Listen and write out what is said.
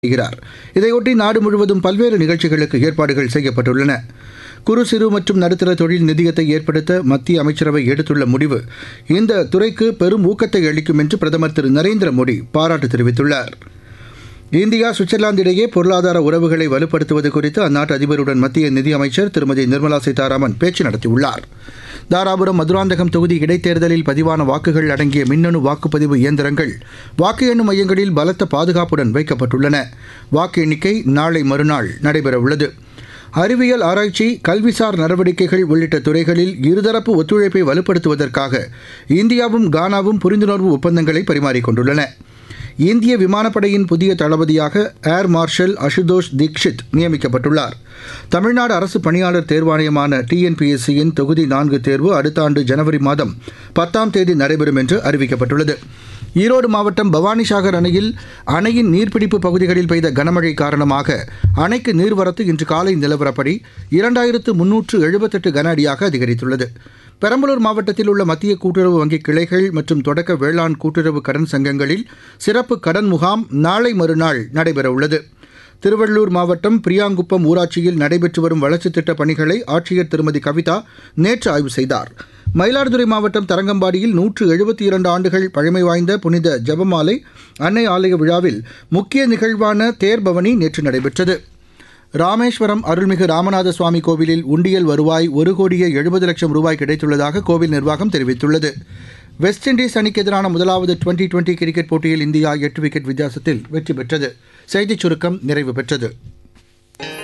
செய்கிறார் இதையொட்டி நாடு முழுவதும் பல்வேறு நிகழ்ச்சிகளுக்கு ஏற்பாடுகள் செய்யப்பட்டுள்ளன குறு சிறு மற்றும் நடுத்தர தொழில் நிதியத்தை ஏற்படுத்த மத்திய அமைச்சரவை எடுத்துள்ள முடிவு இந்த துறைக்கு பெரும் ஊக்கத்தை அளிக்கும் என்று பிரதமர் திரு நரேந்திர மோடி பாராட்டு தெரிவித்துள்ளார் இந்தியா சுவிட்சர்லாந்து இடையே பொருளாதார உறவுகளை வலுப்படுத்துவது குறித்து அந்நாட்டு அதிபருடன் மத்திய நிதியமைச்சர் திருமதி நிர்மலா சீதாராமன் பேச்சு நடத்தியுள்ளார் தாராபுரம் மதுராந்தகம் தொகுதி இடைத்தேர்தலில் பதிவான வாக்குகள் அடங்கிய மின்னணு வாக்குப்பதிவு இயந்திரங்கள் வாக்கு எண்ணும் மையங்களில் பலத்த பாதுகாப்புடன் வைக்கப்பட்டுள்ளன வாக்கு எண்ணிக்கை நாளை மறுநாள் நடைபெறவுள்ளது அறிவியல் ஆராய்ச்சி கல்விசார் நடவடிக்கைகள் உள்ளிட்ட துறைகளில் இருதரப்பு ஒத்துழைப்பை வலுப்படுத்துவதற்காக இந்தியாவும் கானாவும் புரிந்துணர்வு ஒப்பந்தங்களை பரிமாறிக்கொண்டுள்ளன இந்திய விமானப்படையின் புதிய தளபதியாக ஏர் மார்ஷல் அசுதோஷ் தீக்ஷித் நியமிக்கப்பட்டுள்ளார் தமிழ்நாடு அரசு பணியாளர் தேர்வாணையமான டிஎன்பிஎஸ்சியின் தொகுதி நான்கு தேர்வு அடுத்த ஆண்டு ஜனவரி மாதம் பத்தாம் தேதி நடைபெறும் என்று அறிவிக்கப்பட்டுள்ளது ஈரோடு மாவட்டம் பவானிசாகர் அணையில் அணையின் நீர்பிடிப்பு பகுதிகளில் பெய்த கனமழை காரணமாக அணைக்கு நீர்வரத்து இன்று காலை நிலவரப்படி இரண்டாயிரத்து முன்னூற்று எழுபத்தெட்டு கன அடியாக அதிகரித்துள்ளது பெரம்பலூர் மாவட்டத்தில் உள்ள மத்திய கூட்டுறவு வங்கி கிளைகள் மற்றும் தொடக்க வேளாண் கூட்டுறவு கடன் சங்கங்களில் சிறப்பு கடன் முகாம் நாளை மறுநாள் நடைபெறவுள்ளது திருவள்ளூர் மாவட்டம் பிரியாங்குப்பம் ஊராட்சியில் நடைபெற்று வரும் வளர்ச்சித் திட்டப் பணிகளை ஆட்சியர் திருமதி கவிதா நேற்று ஆய்வு செய்தார் மயிலாடுதுறை மாவட்டம் தரங்கம்பாடியில் நூற்று எழுபத்தி இரண்டு ஆண்டுகள் பழமை வாய்ந்த புனித ஜெபமாலை அன்னை ஆலய விழாவில் முக்கிய நிகழ்வான தேர்பவனி நேற்று நடைபெற்றது ராமேஸ்வரம் அருள்மிகு ராமநாத சுவாமி கோவிலில் உண்டியல் வருவாய் ஒரு கோடியே எழுபது லட்சம் ரூபாய் கிடைத்துள்ளதாக கோவில் நிர்வாகம் தெரிவித்துள்ளது வெஸ்ட் இண்டீஸ் அணிக்கு எதிரான முதலாவது டுவெண்டி டுவெண்டி கிரிக்கெட் போட்டியில் இந்தியா எட்டு விக்கெட் வித்தியாசத்தில் வெற்றி பெற்றது செய்திச் சுருக்கம் நிறைவு பெற்றது